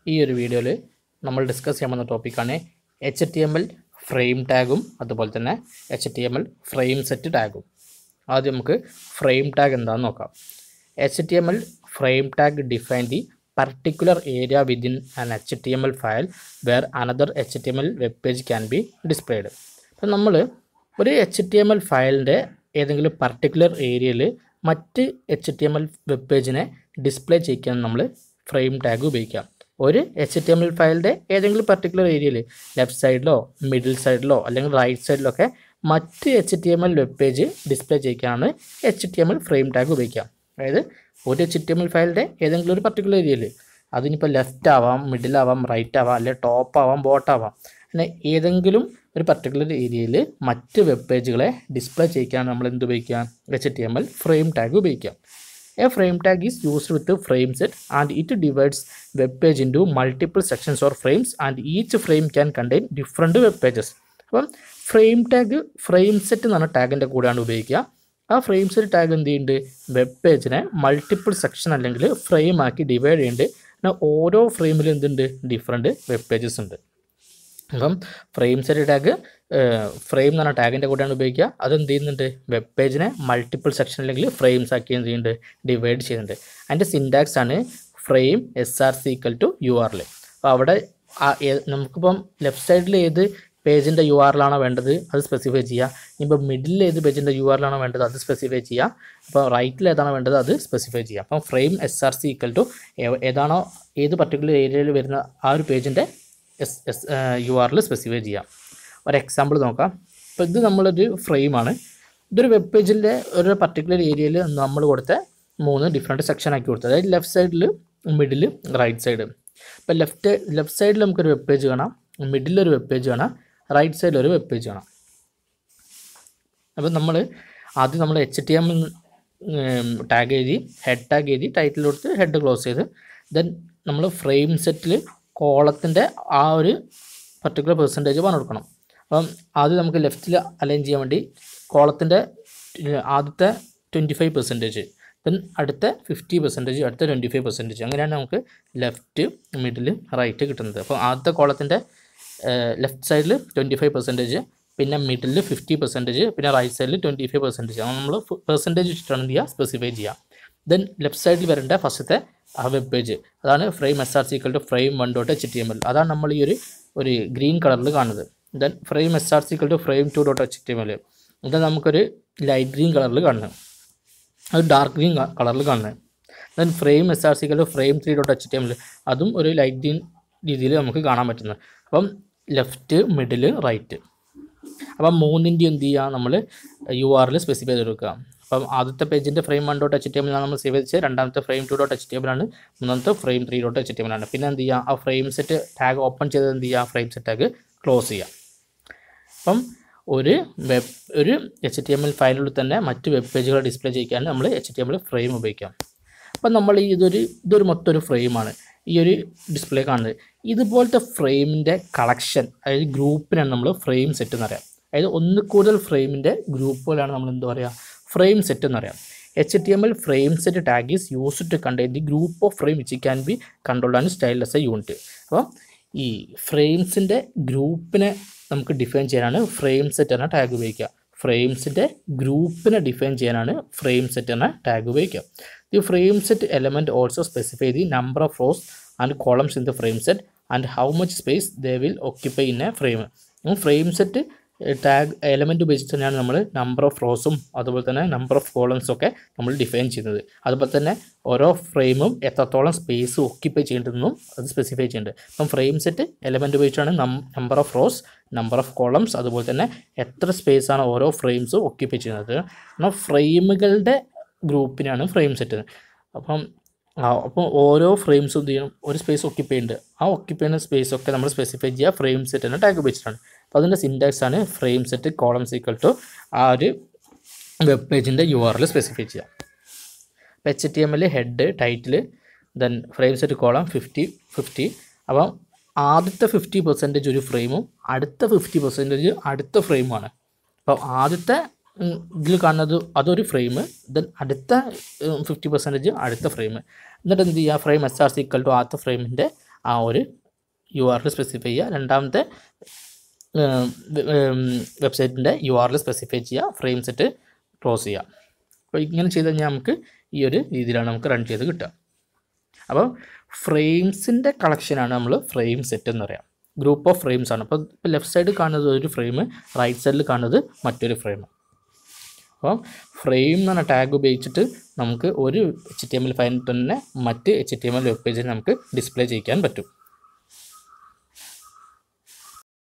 ഈ ഒരു വീഡിയോയിൽ നമ്മൾ ഡിസ്കസ് ചെയ്യാൻ പോകുന്ന ടോപ്പിക്കാണ് H T M L frame ടാഗും അതുപോലെ തന്നെ H T M L frame set ടാഗും ആദ്യം നമുക്ക് ഫ്രെയിം ടാഗ് എന്താണെന്ന് നോക്കാം H T M L frame tag define the particular area within an H T M L file where another H T M L web page can be displayed അപ്പം നമ്മൾ ഒരു H T M L ഫയലിൻ്റെ ഏതെങ്കിലും particular ഏരിയയിൽ മറ്റ് H T M L web പേജിനെ display ചെയ്യിക്കാൻ നമ്മൾ frame tag ഉപയോഗിക്കാം ഒരു എച്ച് ടി എം എൽ ഫയലിൻ്റെ ഏതെങ്കിലും പർട്ടിക്കുലർ ഏരിയയിൽ ലെഫ്റ്റ് സൈഡിലോ മിഡിൽ സൈഡിലോ അല്ലെങ്കിൽ റൈറ്റ് സൈഡിലോ ഒക്കെ മറ്റ് H T M L web page display ചെയ്യിക്കാനാണ് H T M L frame tag ഉപയോഗിക്കാം അതായത് ഒരു എച്ച് ടി എം എൽ ഫയലിൻ്റെ ഏതെങ്കിലും ഒരു പർട്ടിക്കുലർ ഏരിയയിൽ അതിനിപ്പോൾ ലെഫ്റ്റ് ആവാം മിഡിൽ ആവാം റൈറ്റ് ആവാം അല്ലെങ്കിൽ ടോപ്പ് ആവാം ബോട്ട് ആവാം അങ്ങനെ ഏതെങ്കിലും ഒരു പർട്ടിക്കുലർ ഏരിയയിൽ മറ്റ് വെബ് പേജുകളെ ഡിസ്പ്ലേ ചെയ്യിക്കാനാണ് നമ്മൾ എന്ത് ഉപയോഗിക്കുക H T M L frame tag ഉപയോഗിക്കാം a frame tag is used with frame set and it divides web page into multiple sections or frames and each frame can contain different web pages അപ്പം frame tag frame set എന്ന് പറഞ്ഞ ടാഗിൻ്റെ കൂടെയാണ് ഉപയോഗിക്കുക ആ frame set tag എന്ത് ചെയ്യുന്നുണ്ട് web പേജിനെ multiple section അല്ലെങ്കിൽ ഫ്രെയിം ആക്കി ഡിവൈഡ് ചെയ്യുന്നുണ്ട് പിന്നെ ഓരോ ഫ്രെയിമിലും എന്തുണ്ട് ഡിഫറെൻറ്റ് വെബ് പേജസ് ഉണ്ട് അപ്പം ഫ്രെയിം സെറ്റ് ടാഗ് ഫ്രെയിം എന്ന് പറഞ്ഞ ടാഗിൻ്റെ കൂടെയാണ് ഉപയോഗിക്കുക അത് എന്ത് ചെയ്യുന്നുണ്ട് വെബ് പേജിനെ മൾട്ടിപ്പിൾ സെക്ഷൻ അല്ലെങ്കിൽ ഫ്രെയിംസ് ആക്കി എന്ത് ചെയ്യുന്നുണ്ട് ഡിവൈഡ് ചെയ്യുന്നുണ്ട് അതിൻ്റെ സിൻടാക്സ് ആണ് frame S R C equal to U ആറിൽ അപ്പോൾ അവിടെ ആ ഏ- നമുക്കിപ്പം ലെഫ്റ്റ് സൈഡിൽ ഏത് പേജിൻ്റെ യു ആറിലാണോ വേണ്ടത് അത് സ്പെസിഫൈ ചെയ്യുക ഇനിയിപ്പോൾ മിഡിൽ ഏത് പേജിൻ്റെ യു ആറിലാണോ വേണ്ടത് അത് സ്പെസിഫൈ ചെയ്യുക അപ്പോൾ റൈറ്റിൽ ഏതാണോ വേണ്ടത് അത് സ്പെസിഫൈ ചെയ്യുക അപ്പം frame S R C equal to ഏതാണോ ഏത് പർട്ടിക്കുലർ ഏരിയയിൽ വരുന്ന ആ ഒരു പേജിൻ്റെ എസ് എസ് യു ആറിൽ സ്പെസിഫൈ ചെയ്യാം ഒരു എക്സാമ്പിൾ നോക്കാം ഇപ്പോൾ ഇത് നമ്മളൊരു ഫ്രെയിമാണ് ഇതൊരു വെബ് പേജിൻ്റെ ഒരു പർട്ടിക്കുലർ ഏരിയയിൽ നമ്മൾ കൊടുത്ത മൂന്ന് ഡിഫറെൻറ്റ് സെക്ഷൻ ആക്കി കൊടുത്തത് അതായത് ലെഫ്റ്റ് സൈഡിൽ മിഡിൽ റൈറ്റ് സൈഡ് ഇപ്പോൾ ലെഫ്റ്റ് ലെഫ്റ്റ് സൈഡിൽ നമുക്കൊരു വെബ് പേജ് കാണാം മിഡിലൊരു വെബ് പേജ് കാണാം റൈറ്റ് സൈഡിൽ ഒരു വെബ് പേജ് കാണാം അപ്പോൾ നമ്മൾ ആദ്യം നമ്മൾ എച്ച് ടി എം ടാഗ് എഴുതി ഹെഡ് ടാഗ് എഴുതി ടൈറ്റിൽ കൊടുത്ത് ഹെഡ് ക്ലോസ് ചെയ്ത് ദെൻ നമ്മൾ ഫ്രെയിം സെറ്റിൽ കോളത്തിൻ്റെ ആ ഒരു പർട്ടിക്കുലർ പെർസെൻറ്റേജ് പറഞ്ഞു കൊടുക്കണം അപ്പം ആദ്യം നമുക്ക് ലെഫ്റ്റിൽ അലൈൻ ചെയ്യാൻ വേണ്ടി കോളത്തിൻ്റെ ആദ്യത്തെ ട്വൻറ്റി ഫൈവ് പെർസെൻറ്റേജ് ദെൻ അടുത്ത ഫിഫ്റ്റി പെർസെൻറ്റേജ് അടുത്ത ട്വൻറ്റി ഫൈവ് പെർസെൻറ്റേജ് അങ്ങനെയാണ് നമുക്ക് ലെഫ്റ്റ് മിഡിൽ റൈറ്റ് കിട്ടുന്നത് അപ്പോൾ ആദ്യത്തെ കോളത്തിൻ്റെ ലെഫ്റ്റ് സൈഡിൽ ട്വൻറ്റി ഫൈവ് പെർസെൻറ്റേജ് പിന്നെ മിഡിൽ ഫിഫ്റ്റി പെർസെൻറ്റേജ് പിന്നെ റൈറ്റ് സൈഡിൽ ട്വൻറ്റി ഫൈവ് പെർസെൻറ്റേജ് അങ്ങനെ നമ്മൾ പെർസെൻറ്റേജ് വെച്ചിട്ടാണ് എന്ത് ചെയ്യുക സ്പെസിഫൈ ചെയ്യുക ദെൻ ലെഫ്റ്റ് സൈഡിൽ വരേണ്ട ഫസ്റ്റത്തെ ആ വെബ് പേജ് അതാണ് frame S R C to frame one dot H T M L അതാണ് നമ്മൾ ഈ ഒരു ഒരു ഗ്രീൻ കളറിൽ കാണുന്നത് then frame S R C to frame two dot H T M L ഇത് നമുക്കൊരു ലൈറ്റ് ഗ്രീൻ കളറിൽ കാണുന്നത് അത് ഡാർക്ക് ഗ്രീൻ കളറിൽ കാണുന്നത് then frame S R C frame three dot H T M L അതും ഒരു ലൈറ്റ് ഗ്രീൻ രീതിയിൽ നമുക്ക് കാണാൻ പറ്റുന്നത് അപ്പം ലെഫ്റ്റ് മിഡിൽ റൈറ്റ് അപ്പം മൂന്നിൻ്റെ എന്ത് ചെയ്യുക നമ്മൾ യു ആറിൽ സ്പെസിഫൈ ചെയ്ത് കൊടുക്കുക അപ്പം ആദ്യത്തെ പേജിൻ്റെ frame one dot H T എമ്മിലാണ് നമ്മൾ സേവ് ചെയ്ത് രണ്ടാമത്തെ frame two dot H T എമ്മിലാണ് മൂന്നാമത്തെ frame three dot H T എമ്മിലാണ് പിന്നെ എന്ത് ചെയ്യുക ആ ഫ്രെയിം സെറ്റ് ടാഗ് ഓപ്പൺ ചെയ്ത് എന്ത് ചെയ്യുക ഫ്രെയിം സെറ്റ് ടാഗ് ക്ലോസ് ചെയ്യുക അപ്പം ഒരു വെബ് ഒരു എച്ച് ടി എം എൽ ഫയലിൽ തന്നെ മറ്റ് വെബ് പേജുകൾ ഡിസ്പ്ലേ ചെയ്യിക്കാൻ നമ്മൾ H T M L frame ഉപയോഗിക്കാം അപ്പം നമ്മൾ ഈ ഇതൊരു ഇതൊരു മൊത്തം ഒരു ഫ്രെയിമാണ് ഈ ഒരു ഡിസ്പ്ലേ കാണുന്നത് ഇതുപോലത്തെ ഫ്രെയിമിൻ്റെ കളക്ഷൻ അതായത് ഗ്രൂപ്പിനാണ് നമ്മൾ ഫ്രെയിം സെറ്റ് എന്ന് പറയാം അതായത് ഒന്ന് കൂടുതൽ ഫ്രെയിമിൻ്റെ ഗ്രൂപ്പുകളാണ് നമ്മൾ എന്താ പറയുക ഫ്രെയിം സെറ്റ് എന്ന് പറയാം H T M L frame set tag is use to contain the group of frame which can be control and style as a unit അപ്പം ഈ ഫ്രെയിംസിൻ്റെ ഗ്രൂപ്പിനെ നമുക്ക് ഡിഫൈൻ ചെയ്യാനാണ് ഫ്രെയിം സെറ്റ് എന്ന ടാഗ് ഉപയോഗിക്കുക ഫ്രെയിംസിൻ്റെ ഗ്രൂപ്പിനെ ഡിഫൈൻ ചെയ്യാനാണ് ഫ്രെയിം സെറ്റ് എന്ന ടാഗ് ഉപയോഗിക്കുക the frame set element also specify the number of rows and columns in the frame set and how much space they will occupy in a frame frame set tag element ഉപയോഗിച്ച് തന്നെയാണ് നമ്മൾ number of റോസും അതുപോലെ തന്നെ number of കോളംസും ഒക്കെ നമ്മൾ define ചെയ്യുന്നത് അതുപോലെ തന്നെ ഓരോ ഫ്രെയിമും എത്രത്തോളം സ്പേസ് ഓക്യുപ്പൈ ചെയ്യേണ്ടതെന്നും അത് സ്പെസിഫൈ ചെയ്യുന്നുണ്ട് അപ്പം ഫ്രെയിം സെറ്റ് എലമെൻറ്റ് ഉപയോഗിച്ചാണ് number of rows number of columns അതുപോലെ തന്നെ എത്ര സ്പേസ് ആണ് ഓരോ ഫ്രെയിംസും ഓക്യുപ്പൈ ചെയ്യുന്നത് എന്നാൽ ഫ്രെയിമുകളുടെ ഗ്രൂപ്പിനാണ് ഫ്രെയിം സെറ്റ് അപ്പം ആ അപ്പോൾ ഓരോ ഫ്രെയിംസും എന്ത് ചെയ്യണം ഒരു സ്പേസ് ഓക്യുപ്പൈ ചെയ്യുന്നുണ്ട് ആ ഓക്യുപ്പൈ ചെയ്യുന്ന സ്പേസ് ഒക്കെ നമ്മൾ സ്പെസിഫൈ ചെയ്യുക ഫ്രെയിം സെറ്റ് എന്ന ടാഗ് ഉപയോഗിച്ചിട്ടാണ് അപ്പോൾ അതിൻ്റെ സിൻടാക്സ് ആണ് frame set columns equal to ആ ഒരു വെബ് പേജിൻ്റെ യു ആറിൽ സ്പെസിഫൈ ചെയ്യുക അപ്പോൾ H T M L head title then frame set column fifty fifty അപ്പം ആദ്യത്തെ ഫിഫ്റ്റി പെർസെൻറ്റേജ് ഒരു ഫ്രെയിമും അടുത്ത ഫിഫ്റ്റി പെർസെൻറ്റേജ് അടുത്ത ഫ്രെയിമുമാണ് അപ്പോൾ ആദ്യത്തെ ഇതിൽ കാണുന്നത് അതൊരു ഫ്രെയിം ദെൻ അടുത്ത ഫിഫ്റ്റി പെർസെൻറ്റേജ് അടുത്ത ഫ്രെയിം എന്നിട്ട് എന്ത് ചെയ്യുക frame S R C equal to ആദ്യത്തെ ഫ്രെയിമിൻ്റെ ആ ഒരു യു ആർ എൽ സ്പെസിഫൈ ചെയ്യുക രണ്ടാമത്തെ വെബ്സൈറ്റിൻ്റെ യു ആർ എൽ സ്പെസിഫൈ ചെയ്യുക ഫ്രെയിം സെറ്റ് ക്ലോസ് ചെയ്യുക അപ്പോൾ ഇങ്ങനെ ചെയ്ത് കഴിഞ്ഞാൽ നമുക്ക് ഈ ഒരു രീതിയിലാണ് നമുക്ക് റൺ ചെയ്ത് കിട്ടുക അപ്പോൾ ഫ്രെയിംസിൻ്റെ കളക്ഷനാണ് നമ്മൾ ഫ്രെയിം സെറ്റ് എന്ന് പറയാം ഗ്രൂപ്പ് ഓഫ് ഫ്രെയിംസ് ആണ് അപ്പോൾ ഇപ്പോൾ ലെഫ്റ്റ് സൈഡിൽ കാണുന്നത് ഒരു ഫ്രെയിം റൈറ്റ് സൈഡിൽ കാണുന്നത് മറ്റൊരു ഫ്രെയിം അപ്പോൾ ഫ്രെയിം എന്ന് പറഞ്ഞ ടാഗ് ഉപയോഗിച്ചിട്ട് നമുക്ക് ഒരു എച്ച് ടി എം എൽ ഫയലിൽ തന്നെ മറ്റ് H T M L web പേജിൽ നമുക്ക് ഡിസ്പ്ലേ ചെയ്യിക്കാൻ പറ്റും